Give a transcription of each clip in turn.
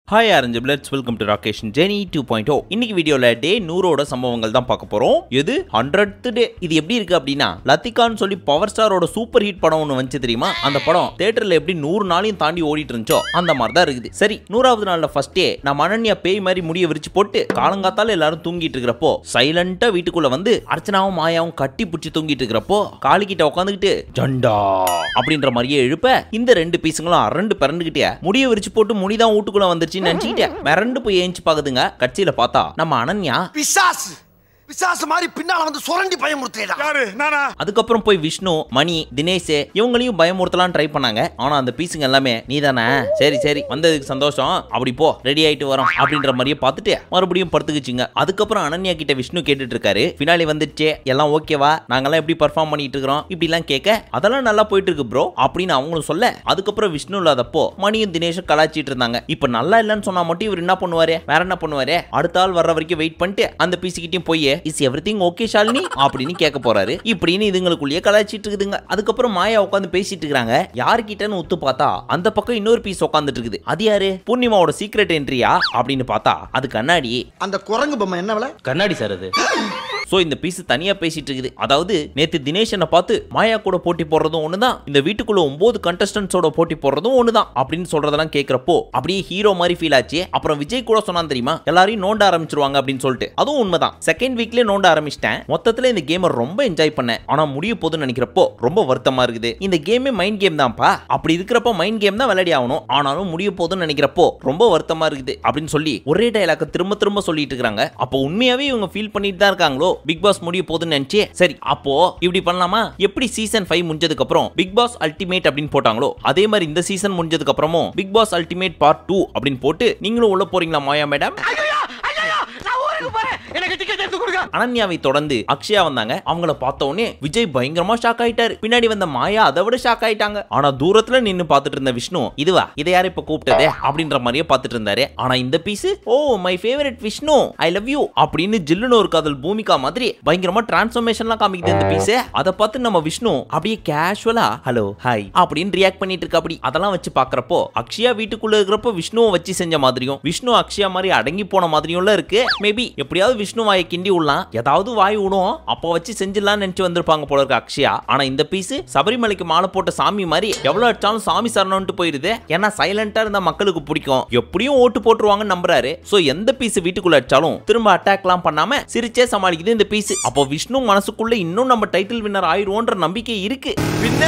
Hi orange bloods welcome to Rakesh Jeni two point O இன்னைக்கு வீடியோல டே நூறோட சம்பவங்கள் தான் பார்க்க போறோம் எது ஹண்ட்ரட் டே இது எப்படி இருக்கு அப்படின்னா லத்திகான்னு சொல்லி பவர் ஸ்டாரோட சூப்பர் ஹிட் படம் ஒன்று வந்துச்சு தெரியுமா அந்த படம் தேட்டர்ல எப்படி நூறு நாளையும் தாண்டி ஓடிட்டு இருந்துச்சோ அந்த மாதிரி தான் இருக்குது சரி நூறாவது நாள்ல ஃபர்ஸ்ட் டே நம்ம அனன்யா பேய் மாதிரி முடிய விரிச்சு போட்டு காலங்காத்தால எல்லாரும் தூங்கிட்டு இருக்கிறப்போ சைலண்டா வீட்டுக்குள்ள வந்து அர்ச்சனாவும் மாயாவும் கட்டி பிடிச்சி தூங்கிட்டு இருக்கிறப்போ காலிக்கிட்ட உட்காந்துக்கிட்டு ஜண்டா அப்படின்ற மாதிரியே எழுப்ப இந்த ரெண்டு பீஸுங்களும் அரண்டு பிறண்டுகிட்டே முடிய விரிச்சு போட்டு முடிதான் வீட்டுக்குள்ள வந்துருச்சுன்னு நினைச்சுக்கிட்டேன் மிரண்டு போய் ஏஞ்சி பாக்குதுங்க கட்சியில பார்த்தா நம்ம அனன்யா பிசாசு பிசாசு மாதிரி பின்னால வந்து சுரண்டி பயமுறுத்தேடா யாரு நானா அதுக்கப்புறம் போய் விஷ்ணு மணி தினேஷ் இவங்களையும் பயமுறுத்தலாம் ட்ரை பண்ணாங்க ஆனா அந்த பீஸுங்க எல்லாமே நீதானே சரி சரி வந்ததுக்கு சந்தோஷம் அப்படி போ ரெடி ஆயிட்டு வரோம் அப்படின்ற மாதிரியே பார்த்துட்டு மறுபடியும் படுத்துக்குச்சுங்க அதுக்கப்புறம் அனன்யா கிட்ட விஷ்ணு கேட்டுட்டு இருக்காரு பின்னாடி வந்துடுச்சே எல்லாம் ஓகேவா நாங்கெல்லாம் எப்படி பர்ஃபார்ம் பண்ணிட்டு இருக்கிறோம் இப்படிலாம் கேட்க அதெல்லாம் நல்லா போயிட்டு இருக்கு ப்ரோ அப்படின்னு அவங்களும் சொல்ல அதுக்கப்புறம் விஷ்ணு இல்லாதப்போ மணியும் தினேஷும் கலாச்சிட்டு இருந்தாங்க இப்ப நல்லா இல்லைன்னு சொன்னா மட்டும் இவர் என்ன பண்ணுவாரு வேற என்ன பண்ணுவாரு அடுத்த ஆள் வர்ற வரைக்கும் வெயிட் பண்ணிட்டு அந்த பீஸுக்கிட்டையும் போய் is everything okay Shalini அப்படின்னு கேட்க போறாரு இப்படின்னு இதுங்களுக்குள்ளேயே கலாச்சிட்டு இருக்குதுங்க அதுக்கப்புறம் மாயா உட்காந்து பேசிட்டு இருக்காங்க யார்கிட்டன்னு உத்து பார்த்தா அந்த பக்கம் இன்னொரு பீஸ் உட்காந்துட்டு இருக்குது அது யாரு பூர்ணிமாவோட சீக்ரெட் என்ட்ரியா அப்படின்னு பார்த்தா அது கண்ணாடி அந்த குரங்கு பொம்மை என்ன விலை கண்ணாடி சார் அது சோ இந்த பீஸ் தனியா பேசிட்டு இருக்குது அதாவது நேத்து தினேஷனை பார்த்து மாயா கூட போட்டி போடுறதும் ஒண்ணுதான் இந்த வீட்டுக்குள்ள ஒன்பது கண்டஸ்டன்ஸோட போட்டி போடுறதும் ஒண்ணுதான் அப்படின்னு சொல்றதெல்லாம் கேக்குறப்போ அப்படியே ஹீரோ மாதிரி ஃபீல் ஆச்சு அப்புறம் விஜய் கூட சொன்னான் தெரியுமா எல்லாரையும் நோண்ட ஆரம்பிச்சிருவாங்க அப்படின்னு சொல்லிட்டு அதுவும் உண்மைதான் செகண்ட் வீக்லயே நோண்ட ஆரம்பிச்சிட்டேன் மொத்தத்துல இந்த கேமை ரொம்ப என்ஜாய் பண்ணேன் ஆனா முடிய போதுன்னு நினைக்கிறப்போ ரொம்ப வருத்தமா இருக்குது இந்த கேமே மைண்ட் கேம் தான்ப்பா அப்படி இருக்கிறப்போ மைண்ட் கேம் தான் விளையாடி ஆகணும் ஆனாலும் முடிய போதுன்னு நினைக்கிறப்போ ரொம்ப வருத்தமா இருக்குது அப்படின்னு சொல்லி ஒரே டைலாக்க திரும்ப திரும்ப சொல்லிட்டு இருக்காங்க அப்போ உண்மையாவே இவங்க ஃபீல் பண்ணிட்டு தான் இருக்காங்களோ பிக் பாஸ் முடிய போதுன்னு நினைச்சே சரி அப்போ இப்படி பண்ணலாமா எப்படி சீசன் ஃபைவ் முடிஞ்சதுக்கு அப்புறம் பிக் பாஸ் அல்டிமேட் அப்படின்னு போட்டாங்களோ அதே மாதிரி இந்த சீசன் முடிஞ்சதுக்கு அப்புறமும் Bigg Boss ultimate part two அப்படின்னு போட்டு நீங்களும் உள்ள போறீங்களா மாயா மேடம் நான் ஊருக்கு போறேன் எனக்கு டிக்கெட் எடுத்து கொடுங்க அனன்யாவை தொடர்ந்து அக்ஷயா வந்தாங்க அவங்கள பார்த்த உடனே விஜய் பயங்கரமா ஷாக் ஆயிட்டாரு பின்னாடி வந்த மாயா அதை விட ஷாக் ஆயிட்டாங்க ஆனா தூரத்துல நின்னு பார்த்துட்டு இருந்த விஷ்ணு இதுவா இதை யாரு இப்ப கூப்பிட்டதே அப்படின்ற மாதிரியே பார்த்துட்டு இருந்தாரு ஆனா இந்த piece oh my favourite Vishnu I love you அப்படின்னு ஜில்லுன்னு ஒரு காதல் பூமிகா மாதிரி பயங்கரமா டிரான்ஸ்ஃபர்மேஷன்லாம் காமிக்குது இந்த பீஸ் அதை பார்த்து நம்ம விஷ்ணு அப்படியே கேஷுவலா ஹலோ ஹாய் அப்படின்னு ரியாக்ட் பண்ணிட்டு இருக்க அப்படி அதெல்லாம் வச்சு பாக்குறப்போ அக்ஷயா வீட்டுக்குள்ள இருக்கிறப்போ விஷ்ணுவை வச்சு செஞ்ச மாதிரியும் விஷ்ணு அக்ஷயா மாதிரி அடங்கி போன மாதிரியும்ல இருக்கு மேபி எப்படியாவது விஷ்ணு வாயை கிண்டி விடலாம் ஏதாவது வாய் விடும் அப்போ வச்சு செஞ்சிடலாம்னு நினைச்சு வந்திருப்பாங்க போல இருக்கு அக்ஷயா ஆனா இந்த பீஸ் சபரிமலைக்கு மாலை போட்ட சாமி மாதிரி எவ்வளவு அடிச்சாலும் சாமி சரணம்ட்டு போயிருது ஏன்னா சைலண்டா இருந்தா மக்களுக்கு பிடிக்கும் எப்படியும் ஓட்டு போட்டுருவாங்கன்னு நம்புறாரு சோ எந்த பீஸ் வீட்டுக்குள்ள அடிச்சாலும் திரும்ப அட்டாக்லாம் பண்ணாம சிரிச்சே சமாளிக்குது இந்த பீஸ் அப்போ விஷ்ணு மனசுக்குள்ள இன்னும் நம்ம டைட்டில் வின்னர் ஆயிருவோன்ற நம்பிக்கை இருக்கு பின்ன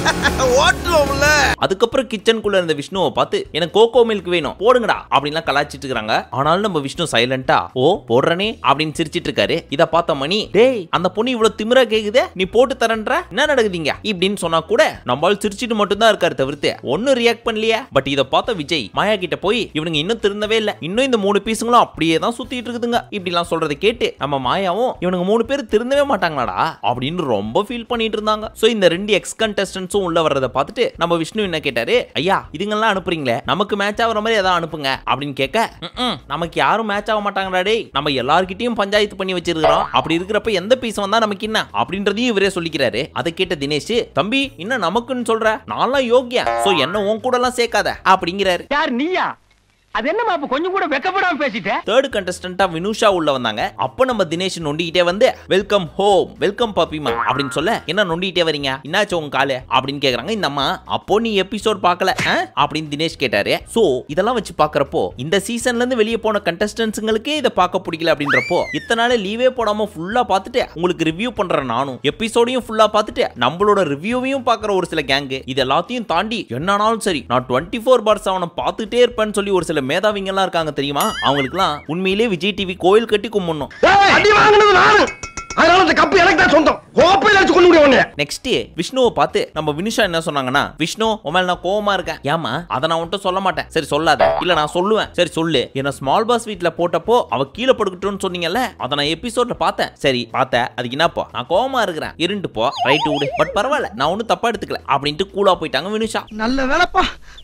ஓட்டுவோம்ல அதுக்கப்புறம் கிச்சனுக்குள்ள இருந்த விஷ்ணுவை பார்த்து எனக்கு கோகோ மில்க் வேணும் போடுங்கடா அப்படின்லாம் கலாச்சிட்டு இருக்காங்க ஆனாலும் நம்ம விஷ்ணு சைலண்டா ஓ போடுறனே அப்படின்னு சிரிச்சிட்டு இருக்காரு இத பார்த்த மணி டேய் அந்த பொண்ணு இவ்வளவு திமிரா கேக்குதே நீ போட்டு தரன்ற என்ன நடக்குதுங்க இப்படின்னு சொன்னா கூட நம்மால் சிரிச்சிட்டு மட்டும் தான் இருக்காரு தவிர்த்து ஒன்னும் ரியாக்ட் பண்ணலையா பட் இத பார்த்த விஜய் மாயா கிட்ட போய் இவனுங்க இன்னும் திருந்தவே இல்ல இன்னும் இந்த மூணு பீஸுங்களும் அப்படியே தான் சுத்திட்டு இருக்குதுங்க இப்படிலாம் சொல்றதை கேட்டு நம்ம மாயாவும் இவனுங்க மூணு பேர் திருந்தவே மாட்டாங்களாடா அப்படின்னு ரொம்ப ஃபீல் பண்ணிட்டு இருந்தாங்க சோ இந்த ரெண்டு எக்ஸ் கண்டஸ்டன்ஸும் உள்ள வர்றதை பார்த்துட்டு நம்ம விஷ்ணு என்ன கேட்டாரு ஐயா இதுங்கெல்லாம் அனுப்புறீங்களே நமக்கு மேட்ச் ஆகுற மாதிரி ஏதாவது அனுப்புங்க அப்படின்னு கேட்க "ம்ம், நமக்கு யாரும் மேட்ச் ஆக மாட்டாங்கடா டேய் நம்ம எல்லார்கிட்டயும் பஞ்சாயத்து பண்ணி வச்சிருக்கிறோம் அப்படி இருக்கிறப்ப எந்த பீஸ் வந்தா நமக்கு என்ன அப்படின்றதையும் இவரே சொல்லிக்கிறாரு அதை கேட்ட தினேஷ் தம்பி இன்னும் நமக்குன்னு சொல்ற நான்லாம் யோக்கியா சோ என்ன உன் கூட எல்லாம் சேர்க்காத அப்படிங்கிறாரு யார் நீயா அது என்னமா அப்ப கொஞ்சம் கூட வெக்கப்படாம பேசிட்ட தேர்ட் கண்டஸ்டன்டா வினுஷா உள்ள வந்தாங்க அப்ப நம்ம தினேஷ் நொண்டிக்கிட்டே வந்து வெல்கம் ஹோம் வெல்கம் பாப்பிமா அப்படின்னு சொல்ல என்ன நொண்டிக்கிட்டே வரீங்க என்னாச்சு உங்க காலு அப்படின்னு கேக்குறாங்க இந்த அம்மா அப்போ நீ எபிசோட் பார்க்கல ஆ? அப்படின்னு தினேஷ் கேட்டாரு சோ இதெல்லாம் வச்சு பாக்குறப்போ இந்த சீசன்ல இருந்து வெளியே போன கண்டஸ்டன்ஸுங்களுக்கே இதை பார்க்க பிடிக்கல அப்படின்றப்போ இத்தனை நாள் லீவே போடாம ஃபுல்லா பார்த்துட்டு உங்களுக்கு ரிவ்யூ பண்றேன் நானும் எபிசோடையும் ஃபுல்லா பார்த்துட்டு நம்மளோட ரிவ்யூவையும் பார்க்குற ஒரு சில கேங்கு இது எல்லாத்தையும் தாண்டி என்னன்னாலும் சரி நான் டுவெண்ட்டி ஃபோர் பார் செவனை பார்த்துட்டே இருப்பேன்னு சொல்லி ஒரு சில மேதாவிங்க எல்லாம் இருக்காங்க தெரியுமா அவங்களுக்குலாம் உண்மையிலே விஜய் டிவி கோயில் கட்டி கும்பிடணும் அடி வாங்கினது நானு அதனால இந்த கப்பு எனக்கு தான் சொந்தம் கோப்பையில வச்சு கொண்டு முடியும் நெக்ஸ்ட் விஷ்ணுவை பார்த்து நம்ம வினுஷா என்ன சொன்னாங்கன்னா விஷ்ணு உன் மேல நான் கோவமா இருக்கேன் ஏமா அதை நான் உன்கிட்ட சொல்ல மாட்டேன் சரி சொல்லாத இல்ல நான் சொல்லுவேன் சரி சொல்லு என்ன ஸ்மால் பாஸ் வீட்ல போட்டப்போ அவ கீழே படுக்கட்டும்னு சொன்னீங்கல்ல அதை நான் எபிசோட்ல பார்த்தேன் சரி பார்த்தேன் அதுக்கு என்னப்போ நான் கோவமா இருக்கிறேன் இருண்டு போ ரைட்டு விடு பட் பரவாயில்ல நான் ஒன்றும் தப்பா எடுத்துக்கல அப்படின்ட்டு கூலா போயிட்டாங்க வினுஷா நல்ல வேலைப்பா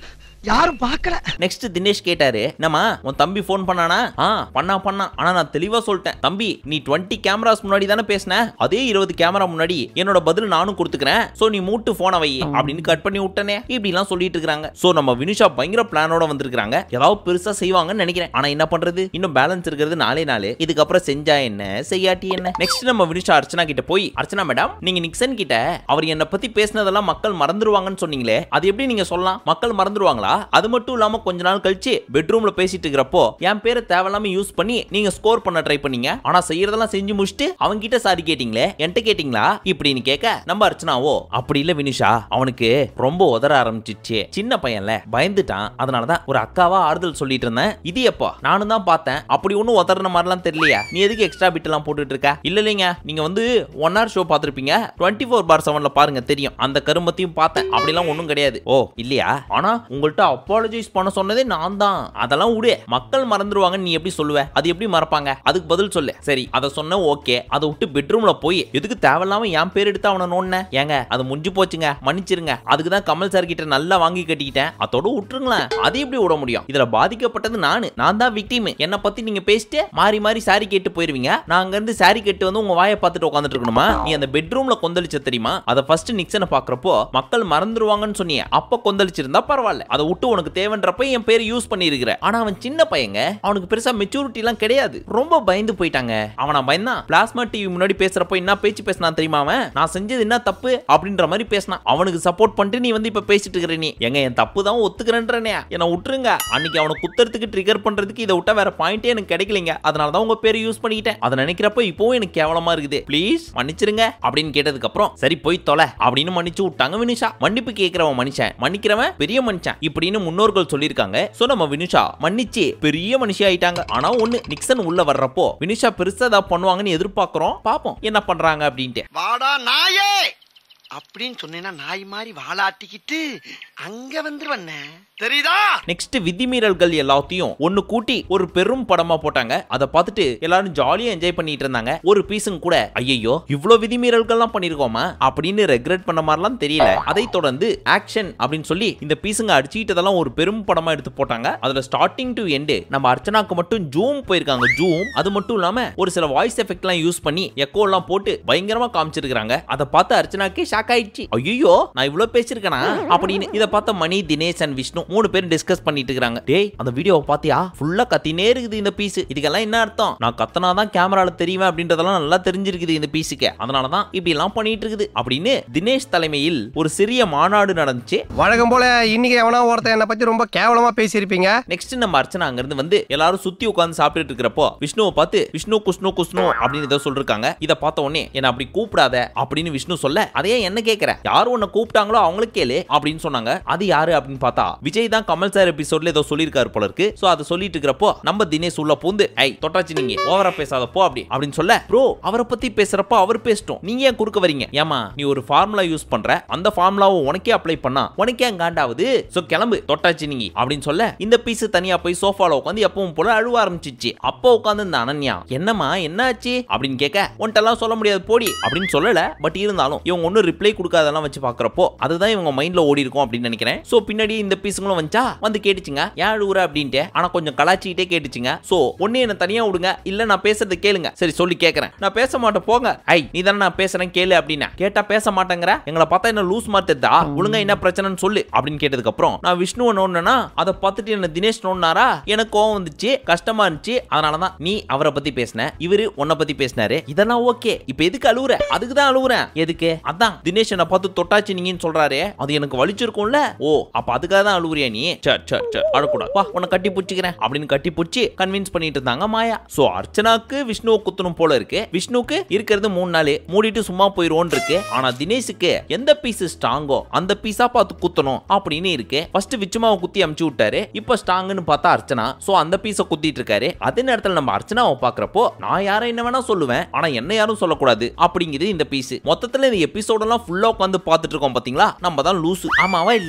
யாரும் பார்க்கல நெக்ஸ்ட் தினேஷ் கேட்டாரு நம்ம உன் தம்பி ஃபோன் பண்ணானா ஆ பண்ணா பண்ணா ஆனா நான் தெளிவா சொல்லிட்டேன் தம்பி நீ 20 கேமராஸ் முன்னாடி தானே பேசின அதே இருபது கேமரா முன்னாடி என்னோட பதில் நானும் கொடுத்துக்கிறேன் சோ நீ மூட்டு போனை வை அப்படின்னு கட் பண்ணி விட்டனே இப்படி எல்லாம் சொல்லிட்டு இருக்காங்க சோ நம்ம வினுஷா பயங்கர பிளானோட வந்திருக்காங்க ஏதாவது பெருசா செய்வாங்கன்னு நினைக்கிறேன் ஆனா என்ன பண்றது இன்னும் பேலன்ஸ் இருக்கிறது நாலே நாலு இதுக்கப்புறம் செஞ்சா என்ன செய்யாட்டி என்ன நெக்ஸ்ட் நம்ம வினுஷா அர்ச்சனா கிட்ட போய் அர்ச்சனா மேடம் நீங்க நிக்சன் கிட்ட அவர் என்ன பத்தி பேசினதெல்லாம் மக்கள் மறந்துருவாங்கன்னு சொன்னீங்களே அது எப்படி நீங்க சொல்லலாம் மக்கள் மறந்துருவாங்களா அது மட்டும் இல்லாம கொஞ்ச நாள் கழிச்சு பெட்ரூம்ல பேசிட்டு இருக்கிறப்போ என் பேரை தேவையில்லாம யூஸ் பண்ணி நீங்க ஸ்கோர் பண்ண ட்ரை பண்ணீங்க ஆனா செய்யறதெல்லாம் செஞ்சு முடிச்சுட்டு அவங்க கிட்ட சாரி கேட்டீங்களே என்கிட்ட கேட்டீங்களா இப்படின்னு கேட்க நம்ம அர்ச்சனாவோ அப்படி இல்ல வினுஷா அவனுக்கு ரொம்ப உதற ஆரம்பிச்சிச்சு சின்ன பையன்ல பயந்துட்டான் அதனாலதான் ஒரு அக்காவா ஆறுதல் சொல்லிட்டு இருந்தேன் இது எப்போ நானும் தான் பார்த்தேன் அப்படி ஒன்றும் உதறின மாதிரிலாம் தெரியலையா நீ எதுக்கு எக்ஸ்ட்ரா பிட் எல்லாம் போட்டுட்டு இருக்க இல்ல இல்லைங்க நீங்க வந்து ஒன் ஹவர் ஷோ பார்த்திருப்பீங்க டுவெண்ட்டி ஃபோர் பார் செவன்ல பாருங்க தெரியும் அந்த கருமத்தையும் பார்த்தேன் அப்படிலாம் ஒன்றும் கிடையாது ஓ இல்லையா ஆனா உங்கள்ட்ட அப்பாலஜைஸ் பண்ண சொன்னதே நான் தான் அதெல்லாம் விடு மக்கள் மறந்துடுவாங்கன்னு நீ எப்படி சொல்லுவ அது எப்படி மறப்பாங்க அதுக்கு பதில் சொல்லு சரி அதை சொன்ன ஓகே அதை விட்டு பெட்ரூம்ல போய் எதுக்கு தேவையில்லாம என் பேர் எடுத்து அவனை நோண்ண ஏங்க அது முடிஞ்சு போச்சுங்க மன்னிச்சிருங்க அதுக்கு தான் கமல் சார் கிட்ட நல்லா வாங்கி கட்டிக்கிட்டேன் அதோட விட்டுருங்களேன் அது எப்படி விட முடியும் இதுல பாதிக்கப்பட்டது நானு நான் தான் விக்டிம் என்ன பத்தி நீங்க பேசிட்டு மாறி மாறி சாரி கேட்டு போயிருவீங்க நான் அங்க இருந்து சாரி கேட்டு வந்து உங்க வாயை பார்த்துட்டு உட்காந்துட்டு இருக்கணுமா நீ அந்த பெட்ரூம்ல கொந்தளிச்ச தெரியுமா அதை ஃபர்ஸ்ட் நிக்சனை பாக்குறப்போ மக்கள் மறந்துருவாங்கன்னு சொன்னீங்க அப்ப கொந்தளிச்சிருந்தா பரவாயில்ல அதை விட்டு உனக்கு தேவைன்றப்ப என் பேரை யூஸ் பண்ணிருக்கிற ஆனா அவன் சின்ன பையங்க அவனுக்கு பெருசா மெச்சூரிட்டி எல்லாம் கிடையாது ரொம்ப பயந்து போயிட்டாங்க அவனா பயந்தான் பிளாஸ்மா டிவி முன்னாடி பேசுறப்போ என்ன பேச்சு பேசினான் தெரியுமா அவன் நான் செஞ்சது என்ன தப்பு அப்படின்ற மாதிரி பேசினான் அவனுக்கு சப்போர்ட் பண்ணிட்டு நீ வந்து இப்ப பேசிட்டு இருக்கிற நீ எங்க என் தப்பு தான் ஒத்துக்கிறேன்றனே என்ன விட்டுருங்க அன்னைக்கு அவனை குத்துறதுக்கு ட்ரிகர் பண்றதுக்கு இதை விட்டா வேற பாயிண்டே எனக்கு கிடைக்கலைங்க அதனால தான் உங்க பேரை யூஸ் பண்ணிக்கிட்டேன் அதை நினைக்கிறப்ப இப்பவும் எனக்கு கேவலமா இருக்குது ப்ளீஸ் மன்னிச்சிருங்க அப்படின்னு கேட்டதுக்கு அப்புறம் சரி போய் தொலை அப்படின்னு மன்னிச்சு விட்டாங்க வினுஷா மன்னிப்பு கேட்கிறவன் மனுஷன் மன்னிக்கிறவன் பெரிய மனுஷன் இப்படின்னு முன்னோர்கள் சொல்லியிருக்காங்க சோ நம்ம வினுஷா மன்னிச்சு பெரிய மனுஷி ஆயிட்டாங்க ஆனா ஒண்ணு நிக்சன் உள்ள வர்றப்போ வினுஷா பெருசா ஏதாவது பண்ணுவாங்கன்னு எதிர்பார்க்கிறோம் பாப்போம் என்ன பண்றாங்க அப்படின்ட்டு வாடா நாயே அப்படின்னு சொன்னேன்னா நாய் மாதிரி வாலாட்டிக்கிட்டு அங்க வந்துருவண்ணே தெரியுதா நெக்ஸ்ட் விதிமீறல்கள் எல்லாத்தையும் ஒன்னு கூட்டி ஒரு பெரும் படமா போட்டாங்க அதை பார்த்துட்டு எல்லாரும் ஜாலியா என்ஜாய் பண்ணிட்டு இருந்தாங்க ஒரு பீஸும் கூட ஐயோ இவ்ளோ விதிமீறல்கள்லாம் பண்ணிருக்கோமா அப்படின்னு ரெக்ரெட் பண்ண மாதிரிலாம் தெரியல அதை தொடர்ந்து ஆக்ஷன் அப்படின்னு சொல்லி இந்த பீஸுங்க அடிச்சுக்கிட்டதெல்லாம் ஒரு பெரும் படமா எடுத்து போட்டாங்க அதுல ஸ்டார்டிங் டு எண்டு நம்ம அர்ச்சனாக்கு மட்டும் ஜூம் போயிருக்காங்க ஜூம் அது மட்டும் இல்லாம ஒரு சில வாய்ஸ் எஃபெக்ட் எல்லாம் யூஸ் பண்ணி எக்கோ எல்லாம் போட்டு பயங்கரமா காமிச்சிருக்காங்க அதை பார்த்து அர்ச்சனாக்கே ஷாக் ஆயிடுச்சு ஐயோ நான் இவ்வளவு பேசிருக்கேனா அப்படின்னு இதை பார்த்த மணி தினேஷ் அண்ட் விஷ்ணு மூணு பேரும் டிஸ்கஸ் பண்ணிட்டு இருக்காங்க டேய் அந்த வீடியோவை பாத்தியா ஃபுல்லா கத்தினே இருக்குது இந்த பீஸ் இதுக்கெல்லாம் என்ன அர்த்தம் நான் கத்தனாதான் கேமரால தெரியுவேன் அப்படின்றதெல்லாம் நல்லா தெரிஞ்சிருக்குது இந்த பீஸுக்கு அதனால தான் இப்படி எல்லாம் பண்ணிட்டு இருக்குது அப்படின்னு தினேஷ் தலைமையில் ஒரு சிறிய மாநாடு நடந்துச்சு வழக்கம் போல இன்னைக்கு எவனா ஒருத்தன் என்னை பத்தி ரொம்ப கேவலமா பேசியிருப்பீங்க நெக்ஸ்ட் நம்ம அர்ச்சனா அங்க இருந்து வந்து எல்லாரும் சுத்தி உட்கார்ந்து சாப்பிட்டுட்டு இருக்கிறப்போ விஷ்ணுவை பார்த்து விஷ்ணு குஷ்ணு குஷ்ணு அப்படின்னு ஏதோ சொல்லிருக்காங்க இதை பார்த்த உடனே என்ன அப்படி கூப்பிடாத அப்படின்னு விஷ்ணு சொல்ல அதையே என்ன கேக்குற யார் உன்னை கூப்பிட்டாங்களோ அவங்களுக்கு கேளு அப்படின்னு சொன்னாங்க அது யாரு அப்படின்னு பார்த்தா விஜய் தான் கமல் சார் எபிசோட்ல ஏதோ சொல்லியிருக்காரு போல இருக்கு சோ அதை சொல்லிட்டு இருக்கிறப்போ நம்ம தினேஷ் உள்ள பூந்து ஐ தொட்டாச்சு நீங்க ஓவரா பேசாத போ அப்படி அப்படின்னு சொல்ல ப்ரோ அவரை பத்தி பேசுறப்போ அவர் பேசிட்டோம் நீங்க ஏன் குறுக்க வரீங்க ஏமா நீ ஒரு ஃபார்முலா யூஸ் பண்ற அந்த ஃபார்முலாவை உனக்கே அப்ளை பண்ணா உனக்கே அங்க காண்டாவது சோ கிளம்பு தொட்டாச்சு நீங்க அப்படின்னு சொல்ல இந்த பீஸ் தனியா போய் சோஃபால உட்காந்து எப்பவும் போல அழுவ ஆரம்பிச்சிச்சு அப்போ உட்காந்து இந்த அனன்யா என்னம்மா என்னாச்சு அப்படின்னு கேட்க உன்ட்டெல்லாம் சொல்ல முடியாது போடி அப்படின்னு சொல்லல பட் இருந்தாலும் இவங்க ஒன்னும் ரிப்ளை கொடுக்காதெல்லாம் வச்சு பாக்குறப்போ அதுதான் இவங்க மைண்ட்ல ஓடி இருக்கும் அப்படின்னு நினைக்கிறேன் சோ பின்னாடி இந்த பீஸுங்களும் வந்துச்சா வந்து கேட்டுச்சுங்க ஏன் அழுவுற அப்படின்ட்டு ஆனா கொஞ்சம் கலாச்சிக்கிட்டே கேட்டுச்சுங்க சோ ஒண்ணு என்ன தனியா விடுங்க இல்ல நான் பேசுறது கேளுங்க சரி சொல்லி கேக்குறேன் நான் பேச மாட்டேன் போங்க ஐ நீ தானே நான் பேசுறேன் கேளு அப்படின்னா கேட்டா பேச மாட்டேங்கிற எங்களை பார்த்தா என்ன லூஸ் மாத்ததா ஒழுங்கா என்ன பிரச்சனைன்னு சொல்லு அப்படின்னு கேட்டதுக்கு அப்புறம் நான் விஷ்ணுவை நோண்டனா அதை பார்த்துட்டு என்ன தினேஷ் நோண்டாரா எனக்கு கோவம் வந்துச்சு கஷ்டமா இருந்துச்சு அதனாலதான் நீ அவரை பத்தி பேசின இவரு உன்னை பத்தி பேசினாரு இதெல்லாம் ஓகே இப்ப எதுக்கு அழுவுற அதுக்கு தான் அழுவுறேன் எதுக்கு அதான் தினேஷ் என்ன பார்த்து தொட்டாச்சு நீங்கன்னு சொல்றாரு அது எனக்கு வலிச்சிருக்கும்ல ஓ அப்ப அதுக்காக தான் அழுவுறியா நீ சரி சரி சரி அழக்கூடாது வா உன்னை கட்டி பிடிச்சிக்கிறேன் அப்படின்னு கட்டி பிடிச்சி கன்வின்ஸ் பண்ணிட்டு இருந்தாங்க மாயா சோ அர்ச்சனாக்கு விஷ்ணுவை குத்தணும் போல இருக்கு விஷ்ணுக்கு இருக்கிறது மூணு நாள் மூடிட்டு சும்மா போயிருவோன்னு இருக்கு ஆனா தினேஷுக்கு எந்த பீஸ் ஸ்ட்ராங்கோ அந்த பீஸா பார்த்து குத்தணும் அப்படின்னு இருக்கு ஃபர்ஸ்ட் விச்சுமாவை குத்தி அமுச்சு விட்டாரு இப்ப ஸ்ட்ராங்னு பார்த்தா அர்ச்சனா சோ அந்த பீஸை குத்திட்டு இருக்காரு அதே நேரத்துல நம்ம அர்ச்சனாவை பாக்குறப்போ நான் யாரை என்ன வேணா சொல்லுவேன் ஆனா என்ன யாரும் சொல்லக்கூடாது அப்படிங்குது இந்த பீஸ் மொத்தத்துல இந்த எபிசோட் எல்லாம் ஃபுல்லா உட்காந்து பார்த்துட்டு இருக்கோம் பாத்தீங்களா நம்ம தான் லூசு ஆமாவா இல்லையா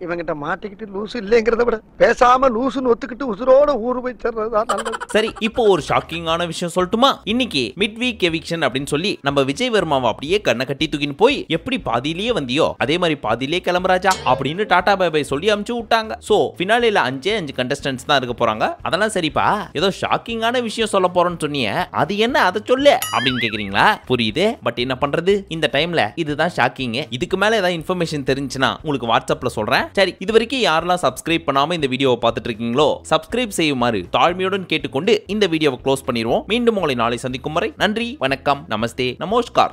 இவங்கிட்ட மாட்டிக்கிட்டு லூசு இல்லைங்கிறத விட பேசாம லூசுன்னு ஒத்துக்கிட்டு உசுரோட ஊரு போய் சேர்றதுதான் நல்லது சரி இப்போ ஒரு ஷாக்கிங்கான விஷயம் சொல்லட்டுமா இன்னைக்கு மிட் வீக் எவிக்ஷன் அப்படின்னு சொல்லி நம்ம விஜய் வர்மாவை அப்படியே கண்ணை கட்டி தூக்கின்னு போய் எப்படி பாதியிலேயே வந்தியோ அதே மாதிரி பாதியிலேயே கிளம்புறாஜா அப்படின்னு டாடா பை பை சொல்லி அமுச்சு விட்டாங்க சோ ஃபினாலேல அஞ்சே அஞ்சு கண்டஸ்டன்ஸ் தான் இருக்க போறாங்க அதெல்லாம் சரிப்பா ஏதோ ஷாக்கிங்கான விஷயம் சொல்ல போறேன்னு சொன்னீங்க அது என்ன அதை சொல்லு அப்படின்னு கேக்குறீங்களா புரியுது பட் என்ன பண்றது இந்த டைம்ல இதுதான் ஷாக்கிங் இதுக்கு மேல ஏதாவது இன்ஃபர்மேஷன் தெரிஞ்சுன்னா உங்களுக்கு வாட்ஸ்அப்ல சொல்றேன் சரி இது வரைக்கும் யாரெல்லாம் சப்ஸ்கிரைப் பண்ணாம இந்த வீடியோவை பார்த்துட்டு இருக்கீங்களோ சப்ஸ்கிரைப் செய்யுமாறு தாழ்மையுடன் கேட்டுக்கொண்டு இந்த வீடியோவை க்ளோஸ் பண்ணிடுவோம் மீண்டும் உங்களை நாளை சந்திக்கும் வரை நன்றி வணக்கம் நமஸ்தே நமஸ்கார்